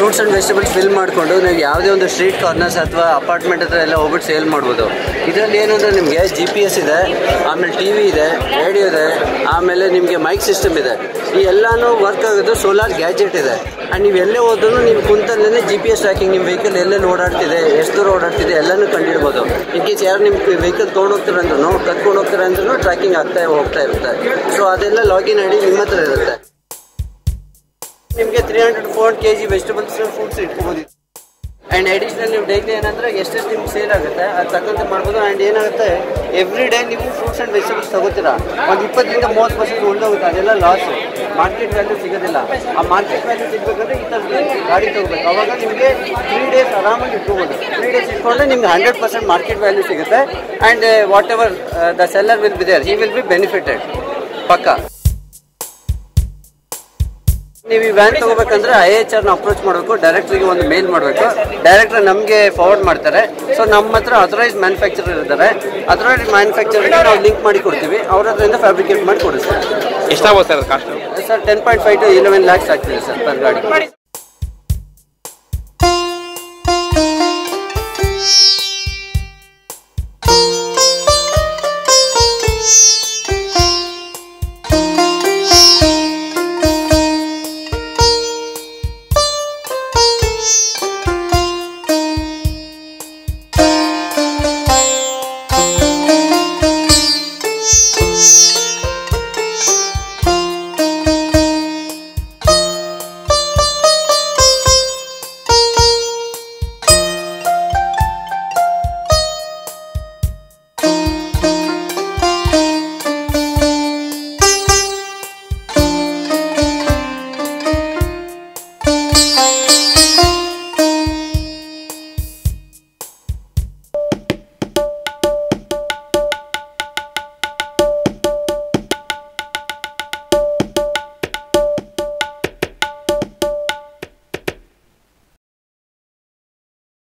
fruits and vegetables fill ಮಾಡಿಕೊಂಡು ನೀವು ಯಾವುದೇ ಒಂದು ಸ್ಟ್ರೀಟ್ ಕಾರ್ನರ್ಸ್ ಅಥವಾ ಅಪಾರ್ಟ್ಮೆಂಟ್ ಹತ್ರ ಎಲ್ಲ ಹೋಗ್ಬಿಟ್ಟು ಸೇಲ್ ಮಾಡ್ಬೋದು ಇದರಲ್ಲಿ ಏನು ಅಂದರೆ ನಿಮಗೆ ಜಿ ಪಿ ಎಸ್ ಇದೆ ಆಮೇಲೆ ಟಿ ವಿ ಇದೆ ರೇಡಿಯೋ ಇದೆ ಆಮೇಲೆ ನಿಮಗೆ ಮೈಕ್ ಸಿಸ್ಟಮ್ ಇದೆ ಈ ಎಲ್ಲನೂ ವರ್ಕ್ ಆಗೋದು ಸೋಲಾರ್ ಗ್ಯಾಜೆಟ್ ಇದೆ ಆ್ಯಂಡ್ ನೀವು ಎಲ್ಲೇ ಹೋದ್ರೂ ನೀವು ಕುಂತಲ್ಲೇ ಜಿ ಪಿ ಎಸ್ ಟ್ರ್ಯಾಕಿಂಗ್ ನಿಮ್ಮ ವೆಹಿಕಲ್ ಎಲ್ಲೆಲ್ಲಿ ಓಡಾಡ್ತಿದೆ ಎಷ್ಟು ದೂರ ಓಡಾಡ್ತಿದೆ ಎಲ್ಲನೂ ಕಂಡುಹಿಡ್ಬೋದು ಇನ್ ಕೇಸ್ ಯಾರು ನಿಮ್ಮ ವೆಹಿಕಲ್ ತೊಗೊಂಡು ಹೋಗ್ತಾರೆ ಅಂದ್ರೂ ಕತ್ಕೊಂಡು ಹೋಗ್ತಾರೆ ಅಂದ್ರೂ ಟ್ರ್ಯಾಕಿಂಗ್ ಆಗ್ತಾ ಹೋಗ್ತಾ ಇರುತ್ತೆ ಸೊ ಅದೆಲ್ಲ ಲಾಗಿನ್ ಐಡಿ ನಿಮ್ಮ ಹತ್ರ ಇರುತ್ತೆ ನಿಮಗೆ three hundred four K G vegetables fruits ಇಟ್ಕೋಬೋದು ಆ್ಯಂಡ್ ಅಡಿಷ್ನಲ್ ನೀವು ಡೈಲಿ ಏನಂದ್ರೆ ಎಷ್ಟೆಷ್ಟು ನಿಮ್ಗೆ ಸೇಲ್ ಆಗುತ್ತೆ ಅದು ತಕ್ಕಂತೆ ಮಾಡ್ಬೋದು ಆ್ಯಂಡ್ ಏನಾಗುತ್ತೆ ಎವ್ರಿ ಡೇ ನೀವು ಫ್ರೂಟ್ಸ್ ಆ್ಯಂಡ್ ವೆಜಿಟೇಬಲ್ಸ್ ತಗೋತೀರಾ ಒಂದು ಇಪ್ಪತ್ತರಿಂದ ಮೂವತ್ತು ಪರ್ಸೆಂಟ್ ಉಳಿದೋಗುತ್ತೆ ಅದೆಲ್ಲ ಲಾಸ್ ಮಾರ್ಕೆಟ್ ವ್ಯಾಲ್ಯೂ ಸಿಗೋದಿಲ್ಲ ಆ ಮಾರ್ಕೆಟ್ ವ್ಯಾಲ್ಯೂ ಸಿಗಬೇಕಂದ್ರೆ ಈ ಥರದ್ದು ಗಾಡಿ ತಗೋಬೇಕು ಅವಾಗ ನಿಮಗೆ ತ್ರೀ ಡೇಸ್ ಆರಾಮಾಗಿ ಇಟ್ಕೋಬೋದು ತ್ರೀ ಡೇಸ್ ಇಟ್ಕೊಂಡ್ರೆ ನಿಮ್ಗೆ ಹಂಡ್ರೆಡ್ ಪರ್ಸೆಂಟ್ ಮಾರ್ಕೆಟ್ ವ್ಯಾಲ್ಯೂ ಸಿಗುತ್ತೆ and whatever the seller will be there he will be benefited ಪಕ್ಕ ನೀವು ಈ ವ್ಯಾನ್ ತಗೋಬೇಕಂದ್ರೆ ಐ ಎಚ್ ಆರ್ನ ಅಪ್ರೋಚ್ ಮಾಡಬೇಕು ಡೈರೆಕ್ಟ್ರಿಗೆ ಒಂದು ಮೇಲ್ ಮಾಡಬೇಕು ಡೈರೆಕ್ಟರ್ ನಮಗೆ ಫಾರ್ವರ್ಡ್ ಮಾಡ್ತಾರೆ ಸೊ ನಮ್ಮ ಹತ್ರ ಅಥರೈಸ್ ಮ್ಯಾನುಫ್ಯಾಕ್ಚರರ್ ಇದ್ದಾರೆ ಅಥರೈಸ್ ಮ್ಯಾನುಫ್ಯಾಕ್ಚರ್ಗೆ ನಾವು ಲಿಂಕ್ ಮಾಡಿ ಕೊಡ್ತೀವಿ ಅವ್ರ ಹತ್ರದಿಂದ ಫ್ಯಾಬ್ರಿಕೇಟ್ ಮಾಡಿ ಕೊಡಿಸ್ತಾರೆ ಎಷ್ಟಾಗುತ್ತೆ sir cost sir ten point five to eleven lakhs ಆಗ್ತಿದೆ ಸರ್ ಪರ್ ಗಾಡಿ